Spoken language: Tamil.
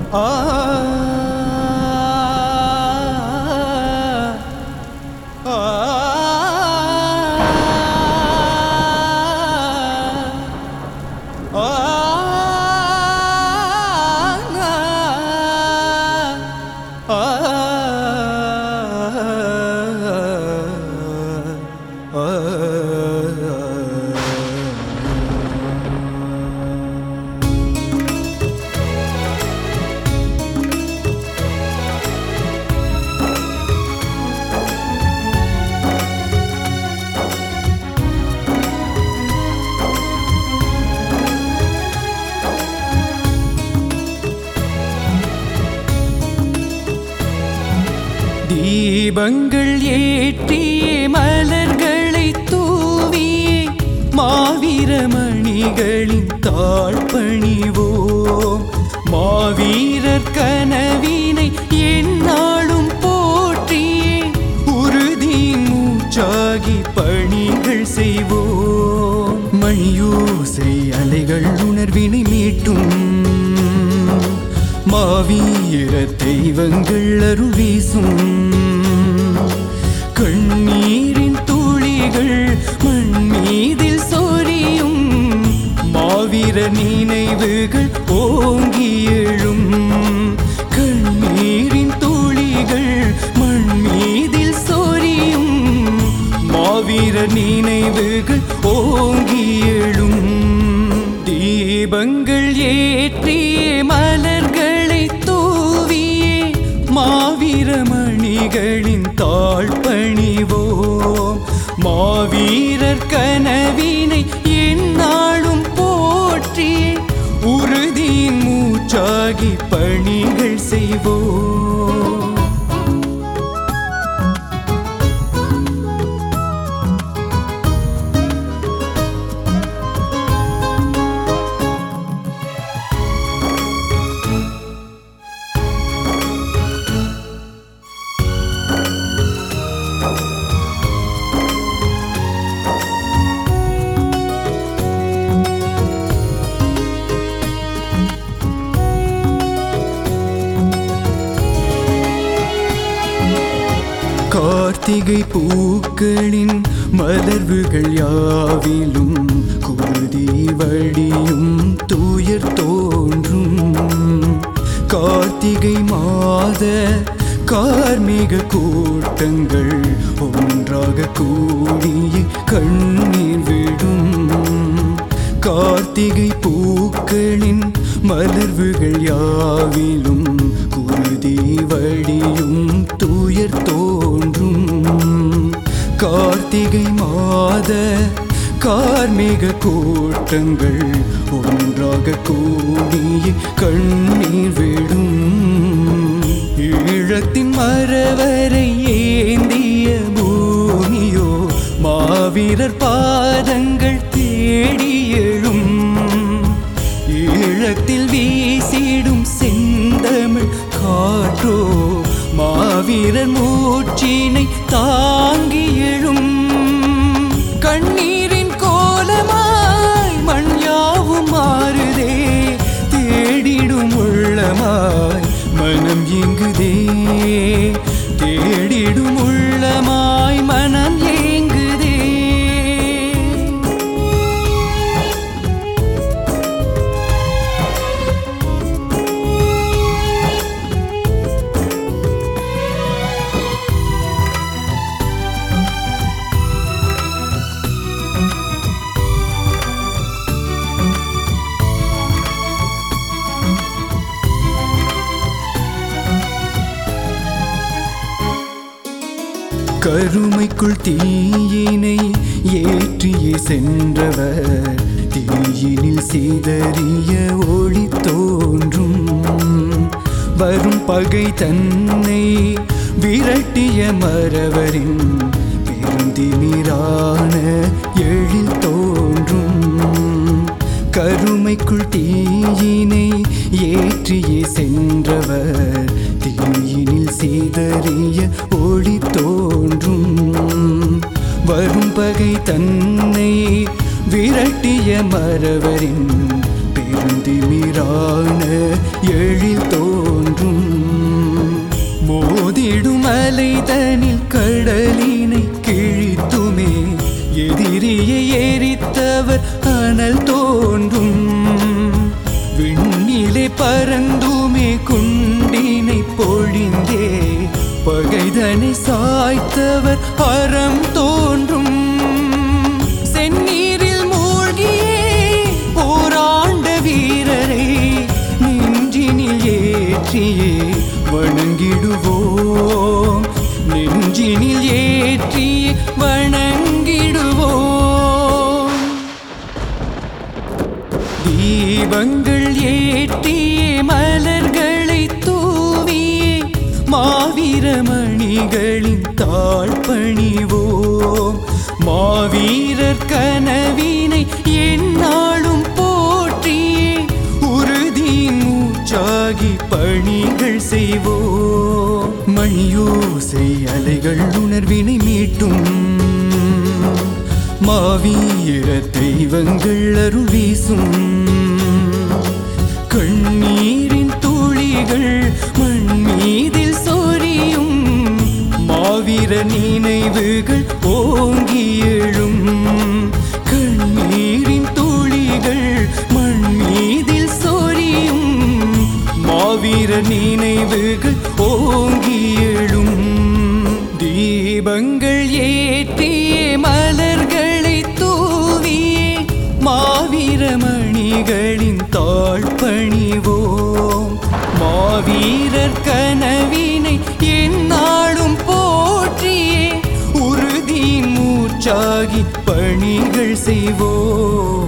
ஆ ஆ ஆ தீபங்கள் ஏற்றியே மலர்களை தூவியே மாவீர மணிகளின் தாழ்பணிவோம் மாவீரர் கனவினை எந்நாளும் போற்றியே உறுதியின் மூச்சாகி பணிகள் செய்வோம் மணியோசை அலைகள் உணர்வினை மீட்டும் மாவீர தெய்வங்கள் அருள் வீசும் கண்ணீரின் துளிகள் மண் மீதில் சொரியும் மாவீர நினைவுகள் ஓங்கி எழும் கண்ணீரின் துளிகள் மண் மீதில் சொரியும் மாவீர நினைவுகள் ஓங்கி எழும் தீபங்கள் ஏற்றியே மலர்களை தூவியே மாவீர மணிகளின் தாழ்பணிவோம் மாவீரர் கனவினை எந்நாளும் போற்றியே உறுதியின் மூச்சாகி பணிகள் செய்வோம் கார்த்திகை பூக்களின் மலர்வுகள் யாவிலும் குருதி வழியும் துயர் தோன்றும் கார்த்திகை மாத கார்மிக கூட்டங்கள் ஒன்றாக கூடிய கண்ணீர் விடும் கார்த்திகை பூக்களின் மலர்வுகள் யாவிலும் குருதி வழியும் துயர் தோன்றும் கார்த்திகை மாத கார்மிக கூட்டங்கள் ஒன்றாக கூடிய கண்ணீர் விடும் ஈழத்தின் மரவரை ஏந்திய பூமியோ மாவீரர் பாதங்கள் தேடி எழும் ஈழத்தில் வீசிடும் செந்தமிழ் காற்றோ மாவீரர் மூச்சினை தாங்கி எழும் கண்ணீரின் கோலமாய் மண் யாவும் மாறுதே தேடிடும் உள்ளமாய் மனம் எங்குதே தேடிடும் உள்ளமாய் மனம் ஏங்குதே கருமைக்குள் தீயினை ஏற்றியே சென்றவர் தீயினில் சிதறிய ஒளி தோன்றும் வரும் பகை தன்னை விரட்டிய மறவரின் பெருந்திமிரான எழில் தோன்றும் கருமைக்குள் தீயினை ஏற்றியே சென்றவர் தீயினில் சிதறிய ஒளி தோன்றும் வரும் பகை தன்னை விரட்டிய மறவரின் பெருந்திமிரான எழில் தோன்றும் மோதிடும் அலைதனில் கடலினை கிழித்துமே எதிரியை எரித்தவர் அனல் தோன்றும் விண்ணிலே பறந்துமே குண்டினை பொழிந்தே பகைதனை சாய்த்தவர் அறம் தோன்றும் செந்நீரில் மூழ்கியே போராண்ட வீரரை நெஞ்சினில் ஏற்றியே வணங்கிடுவோம் நெஞ்சினில் ஏற்றியே வணங்கிடுவோம் தீபங்கள் ஏற்றியே மலர்களை தூவியே மாவீரமணிகளின் தாழ் பணிவோம் மாவீரர் கனவினை எந்நாளும் போற்றியே உறுதியின் மூச்சாகி பணிகள் செய்வோம் மணியோசை அலைகள் உணர்வினை மீட்டும் மாவீர தெய்வங்கள் அருள் வீசும் கண்ணீரின் துளிகள் மண் மீதில் சொரியும் மாவீர நினைவுகள் ஓங்கி எழும் கண்ணீரின் துளிகள் மண் மீதில் சொரியும் மாவீர நினைவுகள் ஓங்கி எழும் தீபங்கள் ஏற்றியே மலர்களை தூவியே மாவீரமணிகளின் தாழ் பணிவோம் மாவீரர் கனவினை எந்நாளும் போற்றியே உறுதியின் மூச்சாகி பணிகள் செய்வோம்